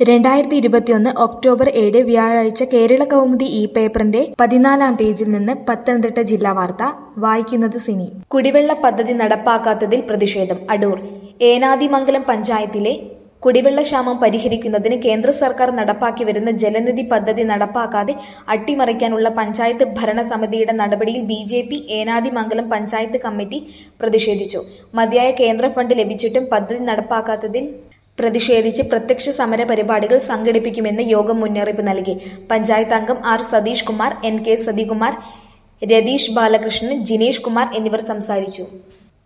രണ്ടായിരത്തി ഇരുപത്തിയൊന്ന് ഒക്ടോബർ ഏഴ് വ്യാഴാഴ്ച കേരള കൗമുദി ഈ പേപ്പറിന്റെ പതിനാലാം പേജിൽ നിന്ന് പത്തനംതിട്ട ജില്ലാ വാർത്ത വായിക്കുന്നത് സിനി കുടിവെള്ള പദ്ധതി നടപ്പാക്കാത്തതിൽ പ്രതിഷേധം അടൂർ ഏനാദിമംഗലം പഞ്ചായത്തിലെ കുടിവെള്ളക്ഷാമം പരിഹരിക്കുന്നതിന് കേന്ദ്ര സർക്കാർ നടപ്പാക്കി വരുന്ന ജലനിധി പദ്ധതി നടപ്പാക്കാതെ അട്ടിമറിക്കാനുള്ള പഞ്ചായത്ത് ഭരണസമിതിയുടെ നടപടിയിൽ B J P Enadimangalam panchayat committee പ്രതിഷേധിച്ചു മതിയായ കേന്ദ്ര ഫണ്ട് ലഭിച്ചിട്ടും പദ്ധതി നടപ്പാക്കാത്തതിൽ പ്രതിഷേധിച്ച് പ്രത്യക്ഷ സമര പരിപാടികൾ സംഘടിപ്പിക്കുമെന്ന് യോഗം മുന്നറിയിപ്പ് നൽകി പഞ്ചായത്ത് അംഗം R Satheesh Kumar N K Sathikumar Ratheesh Balakrishnan Jinesh Kumar എന്നിവർ സംസാരിച്ചു